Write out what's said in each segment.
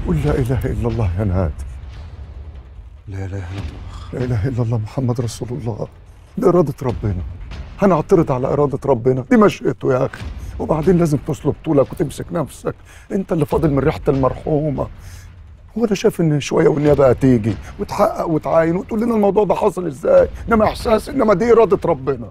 قل لا اله الا الله يا نادي لا اله الا الله لا اله الا الله محمد رسول الله دي اراده ربنا هنعترض على اراده ربنا دي مشيئته يا اخي وبعدين لازم تسلب طولك وتمسك نفسك انت اللي فاضل من ريحه المرحومه هو انا شايف ان شويه والنيابه هتيجي وتحقق وتعاين وتقول لنا الموضوع ده حصل ازاي انما احساس انما دي اراده ربنا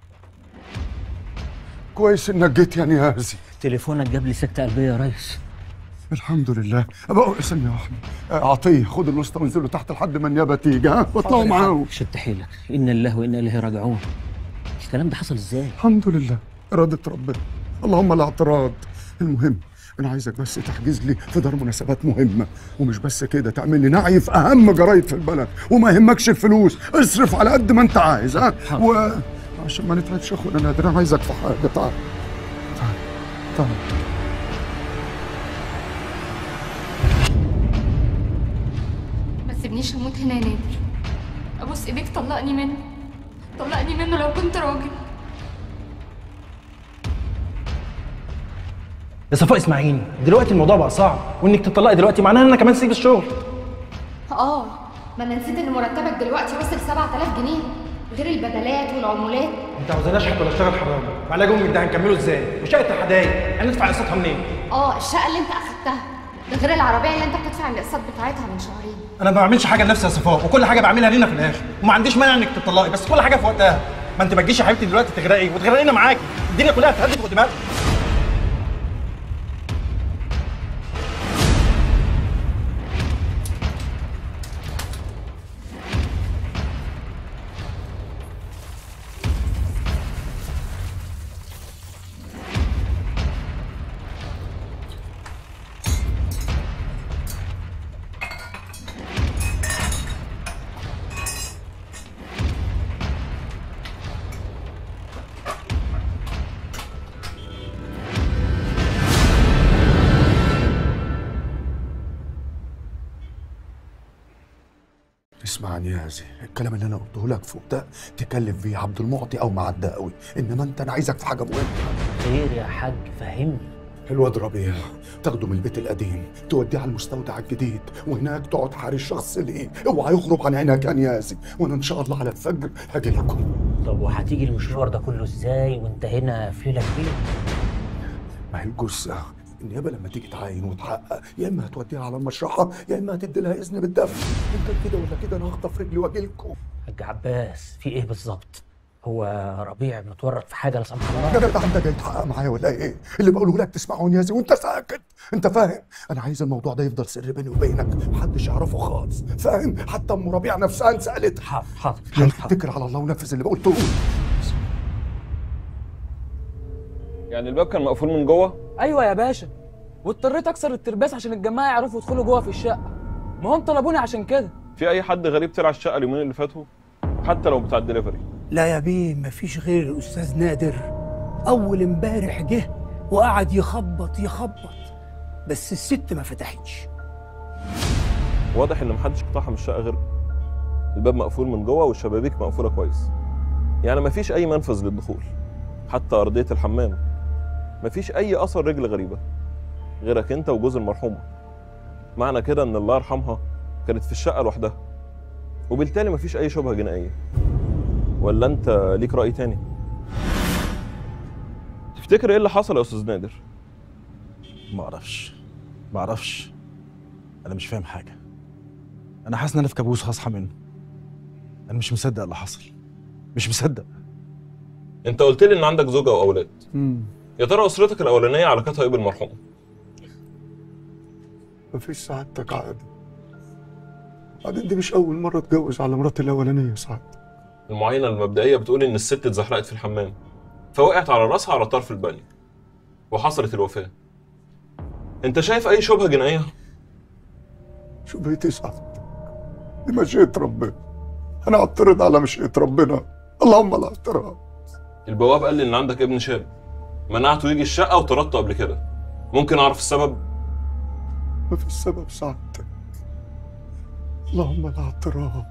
كويس انك جيت يا نيازي تليفونك جاب لي سكتة قلبية يا ريس الحمد لله ابقى استنى يا احمد اعطيه خد الوسطى وانزله تحت لحد ما النيابه تيجي ها واطلعوا معاه شد حيلك إنا لله وإنا إليه راجعون الكلام ده حصل إزاي؟ الحمد لله اراده ربنا اللهم لا اعتراض المهم انا عايزك بس تحجز لي في دار مناسبات مهمه ومش بس كده تعمل لي نعي في اهم جرايد في البلد وما يهمكش الفلوس اصرف على قد ما انت عايز ها حاضر. و... عشان ما نتعبش يا اخونا نادر انا عايزك في حاجه تعال تعال تعال ما تسيبنيش اموت هنا يا نادر ابوس ايديك طلقني منه طلقني منه لو كنت راجل يا صفاء اسمعيني دلوقتي الموضوع بقى صعب وانك تطلقي دلوقتي معناها ان انا كمان سيب الشغل اه ما انا نسيت ان مرتبك دلوقتي وصل 7000 جنيه غير البدلات والعمولات انت عاوزاني اشحت ولا اشتغل حرام وعلاج امك ده هنكمله ازاي وشقه الحدايق هندفع قسطها منين اه الشقه اللي انت اخدتها ده غير العربيه اللي انت بتدفع الاقساط بتاعتها من شهرين انا ما بعملش حاجه لنفسي يا صفاء وكل حاجه بعملها لينا في الاخر وما عنديش مانع انك تطلقي بس كل حاجه في وقتها ما انت ما تجيش يا حبيبتي دلوقتي تغرقي وتغرقينا معاكي الدنيا كلها هتهدي فوق دماغك اسمعني يا زي الكلام اللي انا قلته لك فوق ده تكلم فيه عبد المعطي او معداوي انما انت انا عايزك في حاجه مهمه خير يا حاج فهمني الواد ربيع تاخده من البيت القديم توديه على المستودع الجديد وهناك تقعد حارس شخص ليه اوعى يخرج عن عينك يا نيازي وانا ان شاء الله على الفجر هاجي لكم طب وهتيجي المشوار ده كله إزاي وأنت هنا في ليلة كبيرة؟ ما هي الجثه النيابه لما تيجي تعاين وتحقق يا اما هتوديها على المشرحه يا اما هتدي لها اذن بالدفن انت كده ولا كده انا هخطف رجلي واجي لكم حاج عباس في إيه بالظبط؟ هو ربيع متورط في حاجة لا سمح الله؟ يا جدع انت جاي تحقق معايا ولا ايه؟ اللي بقوله لك تسمعه نيازي وانت ساكت، انت فاهم؟ انا عايز الموضوع ده يفضل سر بيني وبينك، محدش يعرفه خالص، فاهم؟ حتى ام ربيع نفسها انسالتها. حاضر حاضر يلا حاضر حاضر. اتكل على الله ونفذ اللي بقولته يعني الباب كان مقفول من جوه ايوه يا باشا واضطريت اكسر الترباس عشان الجماعه يعرفوا يدخلوا جوه في الشقه ما هم طلبوني عشان كده في اي حد غريب طلع الشقه اليومين اللي فاتوا حتى لو بتاع الدليفري لا يا بيه مفيش غير الأستاذ نادر أول امبارح جه وقعد يخبط يخبط بس الست ما فتحتش واضح ان محدش اقتحم الشقه غير الباب مقفول من جوه والشبابيك مقفوله كويس يعني مفيش اي منفذ للدخول حتى ارضيه الحمام مفيش اي اثر رجل غريبه غيرك انت وجوز المرحومه معنى كده ان الله يرحمها كانت في الشقه لوحدها وبالتالي مفيش اي شبهه جنائيه ولا انت ليك راي تاني تفتكر ايه اللي حصل يا استاذ نادر ما اعرفش ما اعرفش انا مش فاهم حاجه انا حاسس ان انا في كابوس هصحى منه انا مش مصدق اللي حصل مش مصدق انت قلت لي ان عندك زوجه واولاد يا ترى اسرتك الاولانيه علاقتها ايه بالمرحوم مفيش سعادتك عادي بعدين دي مش أول مرة اتجوز على مراتي الأولانية سعد المعاينه المبدئيه بتقول ان الست اتزحلقت في الحمام فوقعت على راسها على طرف البانيو وحصلت الوفاه انت شايف اي شبهه جنائيه شو بيتي سعادتك دي مشيئة ربنا أنا أعترض على مشيئة ربنا اللهم لا اعتراض البواب قال لي ان عندك ابن شاب منعته يجي الشقه وطردته قبل كده ممكن اعرف السبب مفيش سبب سعادتك اللهم لا اعتراض